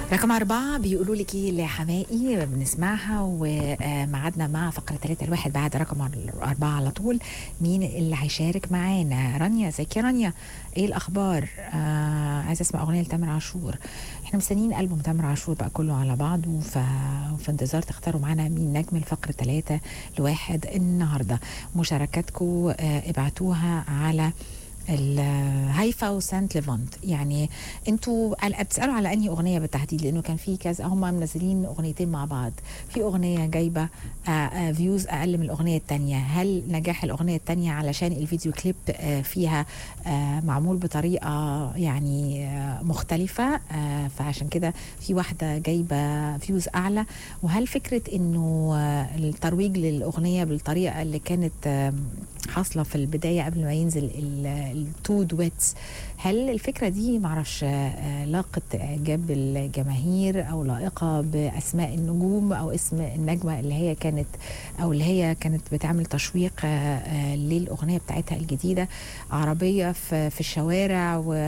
رقم أربعة بيقولوا لك إيه لحمائي بنسمعها ومعادنا مع فقرة ثلاثة الواحد بعد رقم أربعة على طول مين اللي هيشارك معانا رانيا ازيك يا رانيا إيه الأخبار آه عايزة أسمع أغنية لتامر عاشور إحنا مستنيين ألبوم تامر عاشور بقى كله على بعضه ففي انتظار تختاروا معانا مين نجم الفقرة ثلاثة لواحد النهاردة مشاركاتكم آه ابعتوها على الهيفا وسانت ليفانت يعني انتوا بتسالوا على انهي اغنيه بالتحديد لانه كان في كذا هم منزلين اغنيتين مع بعض في اغنيه جايبه فيوز اقل من الاغنيه الثانيه هل نجاح الاغنيه الثانيه علشان الفيديو كليب فيها معمول بطريقه يعني مختلفه فعشان كده في واحده جايبه فيوز اعلى وهل فكره انه الترويج للاغنيه بالطريقه اللي كانت حاصله في البدايه قبل ما ينزل التو دويتس هل الفكره دي معرفش لاقت اعجاب الجماهير او لائقه باسماء النجوم او اسم النجمه اللي هي كانت او اللي هي كانت بتعمل تشويق للاغنيه بتاعتها الجديده عربيه في الشوارع و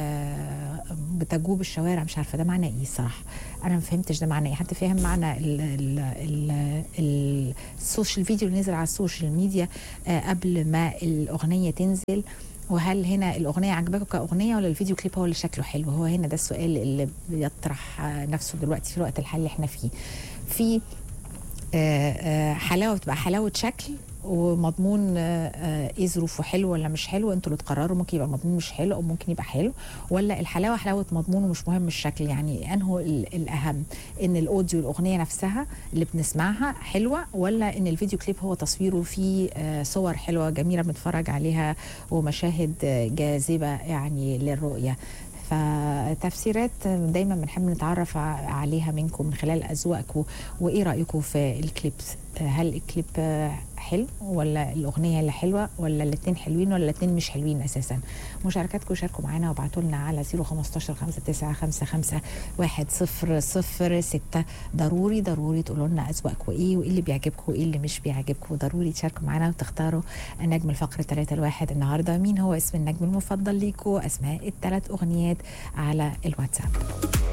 بتجوب الشوارع مش عارفه ده معناه ايه الصراحه انا ما فهمتش ده معناه ايه حد فاهم معنى السوشيال فيديو اللي نزل على السوشيال ميديا قبل ما الاغنيه تنزل وهل هنا الاغنيه عجبكم كاغنيه ولا الفيديو كليب هو اللي شكله حلو هو هنا ده السؤال اللي بيطرح نفسه دلوقتي في الوقت الحالي اللي احنا فيه في حلاوه بتبقى حلاوه شكل ومضمون ايه ظروفه حلو ولا مش حلو انتوا اللي تقرروا ممكن يبقى المضمون مش حلو او ممكن يبقى حلو ولا الحلاوه حلاوه مضمون ومش مهم الشكل يعني انه الاهم ان الاوديو الاغنيه نفسها اللي بنسمعها حلوه ولا ان الفيديو كليب هو تصويره فيه صور حلوه جميله بنتفرج عليها ومشاهد جاذبه يعني للرؤيه فتفسيرات دايما بنحب نتعرف عليها منكم من خلال اذواقكم وايه رايكم في الكليب هل الكليب حلو ولا الاغنيه اللي حلوه ولا الاثنين حلوين ولا الاثنين مش حلوين اساسا مشاركاتكم شاركوا معانا وابعتوا لنا على 015 5955 1006 ضروري ضروري تقولوا لنا اذواقكم ايه وايه اللي بيعجبكم وايه اللي مش بيعجبكم ضروري تشاركوا معانا وتختاروا نجم الفقره 3 الواحد النهارده مين هو اسم النجم المفضل ليكم اسماء الثلاث اغنيات على الواتساب